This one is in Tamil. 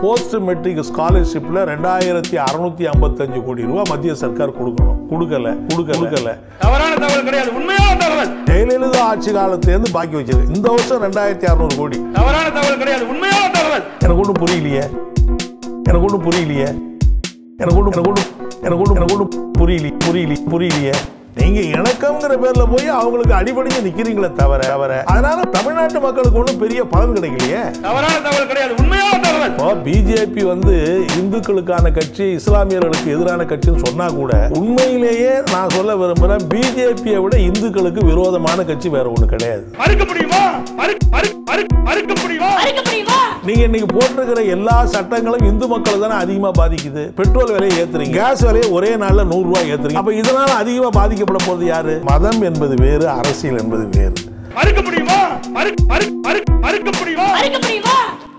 போஸ்ட் மெட்ரிக் ஸ்காலர்ஷிப்ல ரெண்டாயிரத்தி அறுநூத்தி ஐம்பத்தஞ்சு கோடி ரூபாய் மத்திய சர்க்கார் கொடுக்கணும் கொடுக்கல கொடுக்கல கொடுக்கல தவறான தகவல் கிடையாது உண்மையான தகவல் ஜெயலலிதா ஆட்சி காலத்திலேருந்து பாக்கி வச்சிருக்கு இந்த வருஷம் ரெண்டாயிரத்தி அறுநூறு கோடி தவறான தகவல் கிடையாது உண்மையான தகவல் எனக்கு ஒன்றும் புரியலையே எனக்கு ஒன்றும் புரியலையே எனக்கு ஒன்றும் எனக்கு ஒன்றும் எனக்கு ஒன்றும் எனக்கு ஒன்றும் புரியல புரியல புரியலையே நீங்க இணக்கம்ங்கிற பேர்ல போய் அவங்களுக்கு அடிபடிஞ்சு நிக்கிறீங்களே தவிர தவிர அதனால தமிழ்நாட்டு மக்களுக்கு ஒன்றும் பெரிய பலன் கிடைக்கலையே தவறான தகவல் கிடையாது உண்மையான தகவல் இப்போ பிஜேபி வந்து இந்துக்களுக்கான கட்சி இஸ்லாமியர்களுக்கு எதிரான கட்சின்னு சொன்னா கூட உண்மையிலேயே நான் சொல்ல விரும்புறேன் பிஜேபியை விட இந்துக்களுக்கு விரோதமான கட்சி வேற ஒண்ணு கிடையாது மறுக்க முடியுமா மறு- மறு- மறு- மறுக்க முடியுமா நீங்க இன்னைக்கு போட்டிருக்கிற எல்லா சட்டங்களும் இந்து மக்களை தானே அதிகமா பாதிக்குது பெட்ரோல் விலையை ஏத்துறீங்க கேஸ் விலையை ஒரே நாள்ல நூறு ரூபாய் ஏத்துறீங்க அப்ப இதனால அதிகமா பாதிக்கப்பட போறது யாரு மதம் என்பது வேறு அரசியல் என்பது வேறு மறுக்க முடியுமா மறு- மறு- மறு- மறுக்க முடியுமா மறுக்க முடியுமா